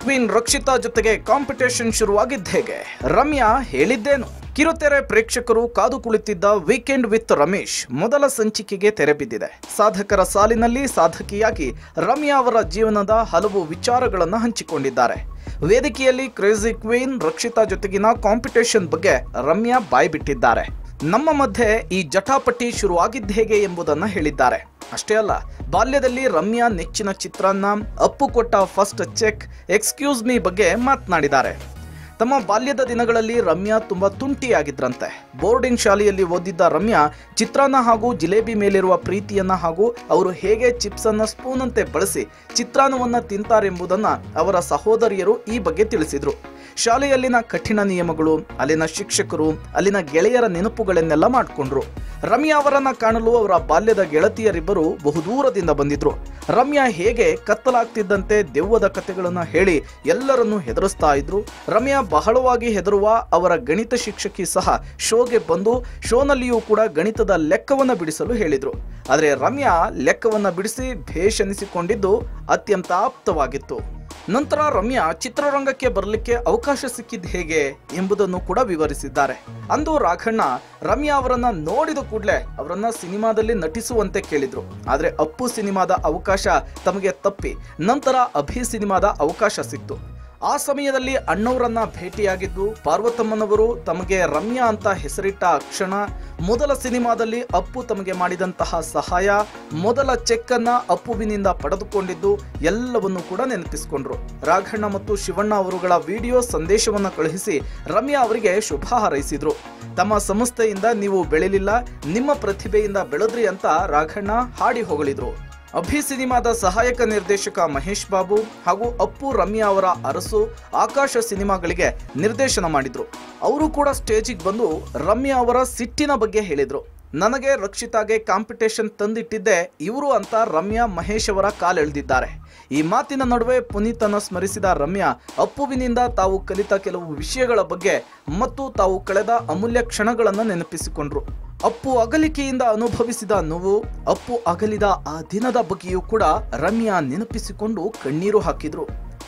queen Rakshita ಜೊತೆಗೆ competition ಶುರುವಾಗಿದ್ದ ಹೇಗೆ ರಮ್ಯಾ ಹೇಳಿದ್ದೇನು ಕಿರುತೆರೆ ಪ್ರೇಕ್ಷಕರು ಕಾದು ಕುಳಿತಿದ್ದ ವೀಕೆಂಡ್ ವಿತ್ ರಮೇಶ್ ಮೊದಲ ಸಂಚಿಕೆಗೆ ತೆರೆ ಬಿದ್ದಿದೆ ಸಾಧಕರ ಸಾಲಿನಲ್ಲಿ ಸಾಧಕಿಯಾಗಿ ರಮ್ಯಾ ಅವರ ಜೀವನದ ಹಲವು ವಿಚಾರಗಳನ್ನು ಹಂಚಿಕೊಂಡಿದ್ದಾರೆ ವೇದಿಕೆಯಲ್ಲಿ ಕ್ರೇಜಿ ಕ್ವೀನ್ ರಕ್ಷಿತಾ ಜೊತೆಗಿನ ಕಾಂಪಿಟೇಷನ್ ಬಗ್ಗೆ ರಮ್ಯಾ ಬಾಯ್ಬಿಟ್ಟಿದ್ದಾರೆ ನಮ್ಮ ಮಧ್ಯೆ ಈ ಜಟಾಪಟಿ ಶುರುವಾಗಿದ್ದ ಹೇಗೆ ಎಂಬುದನ್ನು ಹೇಳಿದ್ದಾರೆ ಅಷ್ಟೇ ಅಲ್ಲ ಬಾಲ್ಯದಲ್ಲಿ ರಮ್ಯಾ ನೆಚ್ಚಿನ ಚಿತ್ರಾನ್ನ ಅಪ್ಪು ಕೊಟ್ಟ ಫಸ್ಟ್ ಚೆಕ್ ಎಕ್ಸ್ಕ್ಯೂಸ್ ಮೀ ಬಗ್ಗೆ ಮಾತನಾಡಿದ್ದಾರೆ ತಮ್ಮ ಬಾಲ್ಯದ ದಿನಗಳಲ್ಲಿ ರಮ್ಯಾ ತುಂಬಾ ತುಂಟಿಯಾಗಿದ್ರಂತೆ ಬೋರ್ಡಿಂಗ್ ಶಾಲೆಯಲ್ಲಿ ಓದಿದ್ದ ರಮ್ಯಾ ಚಿತ್ರಾನ್ನ ಹಾಗೂ ಜಿಲೇಬಿ ಮೇಲಿರುವ ಪ್ರೀತಿಯನ್ನ ಹಾಗೂ ಅವರು ಹೇಗೆ ಚಿಪ್ಸ್ ಅನ್ನ ಸ್ಪೂನ್ ಅಂತೆ ಬಳಸಿ ಚಿತ್ರಾನ್ನವನ್ನ ತಿಂತಾರೆಂಬುದನ್ನ ಅವರ ಸಹೋದರಿಯರು ಈ ಬಗ್ಗೆ ತಿಳಿಸಿದ್ರು ಶಾಲೆಯಲ್ಲಿನ ಕಠಿಣ ನಿಯಮಗಳು ಅಲ್ಲಿನ ಶಿಕ್ಷಕರು ಅಲ್ಲಿನ ಗೆಳೆಯರ ನೆನಪುಗಳನ್ನೆಲ್ಲ ಮಾಡಿಕೊಂಡ್ರು ರಮ್ಯಾ ಅವರನ್ನ ಕಾಣಲು ಅವರ ಬಾಲ್ಯದ ಗೆಳತಿಯರಿಬ್ಬರು ಬಹುದೂರದಿಂದ ಬಂದಿದ್ರು ರಮ್ಯಾ ಹೇಗೆ ಕತ್ತಲಾಗ್ತಿದ್ದಂತೆ ದೆವ್ವದ ಕಥೆಗಳನ್ನ ಹೇಳಿ ಎಲ್ಲರನ್ನೂ ಹೆದರಿಸ್ತಾ ಇದ್ರು ರಮ್ಯಾ ಬಹಳವಾಗಿ ಹೆದರುವ ಅವರ ಗಣಿತ ಶಿಕ್ಷಕಿ ಸಹ ಶೋಗೆ ಬಂದು ಶೋನಲ್ಲಿಯೂ ಕೂಡ ಗಣಿತದ ಲೆಕ್ಕವನ್ನ ಬಿಡಿಸಲು ಹೇಳಿದ್ರು ಆದರೆ ರಮ್ಯಾ ಲೆಕ್ಕವನ್ನ ಬಿಡಿಸಿ ಭೇಷ್ ಎನಿಸಿಕೊಂಡಿದ್ದು ಅತ್ಯಂತ ಆಪ್ತವಾಗಿತ್ತು ನಂತರ ರಮ್ಯಾ ಚಿತ್ರರಂಗಕ್ಕೆ ಬರಲಿಕ್ಕೆ ಅವಕಾಶ ಸಿಕ್ಕಿದ್ದು ಹೇಗೆ ಎಂಬುದನ್ನು ಕೂಡ ವಿವರಿಸಿದ್ದಾರೆ ಅಂದು ರಾಘಣ್ಣ ರಮ್ಯಾ ಅವರನ್ನ ನೋಡಿದ ಕೂಡಲೇ ಅವರನ್ನ ಸಿನಿಮಾದಲ್ಲಿ ನಟಿಸುವಂತೆ ಕೇಳಿದ್ರು ಆದ್ರೆ ಅಪ್ಪು ಸಿನಿಮಾದ ಅವಕಾಶ ತಮಗೆ ತಪ್ಪಿ ನಂತರ ಅಭಿ ಸಿನಿಮಾದ ಅವಕಾಶ ಸಿಕ್ತು ಆ ಸಮಯದಲ್ಲಿ ಅಣ್ಣವರನ್ನ ಭೇಟಿಯಾಗಿದ್ದು ಪಾರ್ವತಮ್ಮನವರು ತಮಗೆ ರಮ್ಯಾ ಅಂತ ಹೆಸರಿಟ್ಟ ಕ್ಷಣ ಮೊದಲ ಸಿನಿಮಾದಲ್ಲಿ ಅಪ್ಪು ತಮಗೆ ಮಾಡಿದಂತಹ ಸಹಾಯ ಮೊದಲ ಚೆಕ್ ಅನ್ನ ಅಪ್ಪುವಿನಿಂದ ಪಡೆದುಕೊಂಡಿದ್ದು ಎಲ್ಲವನ್ನು ಕೂಡ ನೆನಪಿಸಿಕೊಂಡ್ರು ರಾಘಣ್ಣ ಮತ್ತು ಶಿವಣ್ಣ ಅವರುಗಳ ವಿಡಿಯೋ ಸಂದೇಶವನ್ನ ಕಳುಹಿಸಿ ರಮ್ಯಾ ಅವರಿಗೆ ಶುಭ ಹಾರೈಸಿದ್ರು ತಮ್ಮ ಸಂಸ್ಥೆಯಿಂದ ನೀವು ಬೆಳೆಲಿಲ್ಲ ನಿಮ್ಮ ಪ್ರತಿಭೆಯಿಂದ ಬೆಳೆದ್ರಿ ಅಂತ ರಾಘಣ್ಣ ಹಾಡಿ ಹೊಗಳಿದ್ರು ಅಭಿ ಸಿನಿಮಾದ ಸಹಾಯಕ ನಿರ್ದೇಶಕ ಮಹೇಶ್ ಬಾಬು ಹಾಗೂ ಅಪ್ಪು ರಮ್ಯಾ ಅವರ ಅರಸು ಆಕಾಶ ಸಿನಿಮಾಗಳಿಗೆ ನಿರ್ದೇಶನ ಮಾಡಿದ್ರು ಅವರು ಕೂಡ ಸ್ಟೇಜಿಗೆ ಬಂದು ರಮ್ಯಾ ಅವರ ಸಿಟ್ಟಿನ ಬಗ್ಗೆ ಹೇಳಿದ್ರು ನನಗೆ ರಕ್ಷಿತಾಗೆ ಕಾಂಪಿಟೇಷನ್ ತಂದಿಟ್ಟಿದ್ದೆ ಇವರು ಅಂತ ರಮ್ಯಾ ಮಹೇಶ್ ಅವರ ಕಾಲೆಳೆದಿದ್ದಾರೆ ಈ ಮಾತಿನ ನಡುವೆ ಪುನೀತನ ಸ್ಮರಿಸಿದ ರಮ್ಯಾ ಅಪ್ಪುವಿನಿಂದ ತಾವು ಕಲಿತ ಕೆಲವು ವಿಷಯಗಳ ಬಗ್ಗೆ ಮತ್ತು ತಾವು ಕಳೆದ ಅಮೂಲ್ಯ ಕ್ಷಣಗಳನ್ನು ನೆನಪಿಸಿಕೊಂಡ್ರು ಅಪ್ಪು ಅಗಲಿಕೆಯಿಂದ ಅನುಭವಿಸಿದ ನೋವು ಅಪ್ಪು ಅಗಲಿದ ಆ ದಿನದ ಬಗ್ಗೆಯೂ ಕೂಡ ರಮ್ಯಾ ನೆನಪಿಸಿಕೊಂಡು ಕಣ್ಣೀರು ಹಾಕಿದ್ರು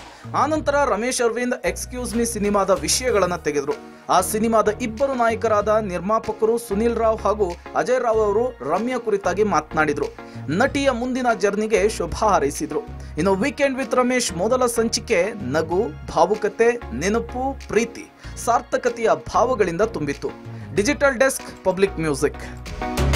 ಆನಂತರ ರಮೇಶ್ ಅರವಿಂದ್ ಎಕ್ಸ್ಕ್ಯೂಸ್ ಮಿ ಸಿನಿಮಾದ ವಿಷಯಗಳನ್ನ ತೆಗೆದ್ರು ಆ ಸಿನಿಮಾದ ಇಬ್ಬರು ನಾಯಕರಾದ ನಿರ್ಮಾಪಕರು ಸುನಿಲ್ ರಾವ್ ಹಾಗೂ ಅಜಯ್ ರಾವ್ ಅವರು ರಮ್ಯಾ ಕುರಿತಾಗಿ ಮಾತನಾಡಿದ್ರು ನಟಿಯ ಮುಂದಿನ ಜರ್ನಿಗೆ ಶುಭ ಹಾರೈಸಿದ್ರು ಇನ್ನು ವೀಕೆಂಡ್ ವಿತ್ ರಮೇಶ್ ಮೊದಲ ಸಂಚಿಕೆ ನಗು ಭಾವುಕತೆ ನೆನಪು ಪ್ರೀತಿ ಸಾರ್ಥಕತೆಯ ಭಾವಗಳಿಂದ ತುಂಬಿತ್ತು ಡಿಜಿಟಲ್ ಡೆಸ್ಕ್ ಪಬ್ಲಿಕ್ ಮ್ಯೂಸಿಕ್